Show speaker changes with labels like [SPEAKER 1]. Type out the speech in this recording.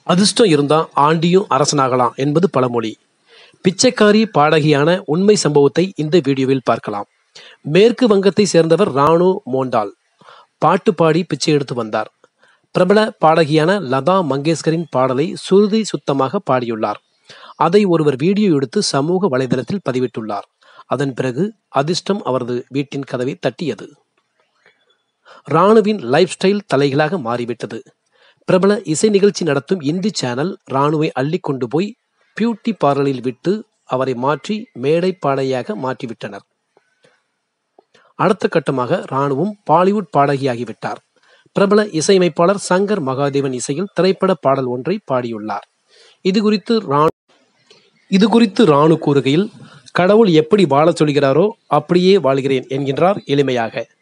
[SPEAKER 1] அதிர்ஷ்டம் இருந்தா ஆண்டியும் அரசனாகலாம் என்பது பழமொழி பிச்சைக்காரி பாடகியான உண்மை சம்பவத்தை இந்த வீடியோவில் பார்க்கலாம் மேற்கு வங்கத்தை சேர்ந்தவர் ராணு மோண்டால் பாட்டு பாடி பிச்சை எடுத்து வந்தார் பிரபல பாடகியான லதா மங்கேஷ்கரின் பாடலை சுருதி சுத்தமாக பாடியுள்ளார் அதை ஒருவர் வீடியோ எடுத்து சமூக வலைதளத்தில் பதிவிட்டுள்ளார் அதன் பிறகு அதிர்ஷ்டம் அவரது வீட்டின் கதவை தட்டியது ராணுவின் லைஃப் ஸ்டைல் தலைகளாக மாறிவிட்டது பிரபல இசை நிகழ்ச்சி நடத்தும் இந்தி சேனல் ராணுவை அள்ளி கொண்டு போய் பியூட்டி பார்லரில் விட்டு அவரை மாற்றி மேடை பாடகியாக மாற்றிவிட்டனர் அடுத்த கட்டமாக ராணுவும் பாலிவுட் பாடகியாகிவிட்டார் பிரபல இசையமைப்பாளர் சங்கர் மகாதேவன் இசையில் திரைப்பட பாடல் ஒன்றை பாடியுள்ளார் இது குறித்து ராணு இது குறித்து ராணு கூறுகையில் கடவுள் எப்படி வாழச் சொல்கிறாரோ அப்படியே வாழ்கிறேன் என்கின்றார் எளிமையாக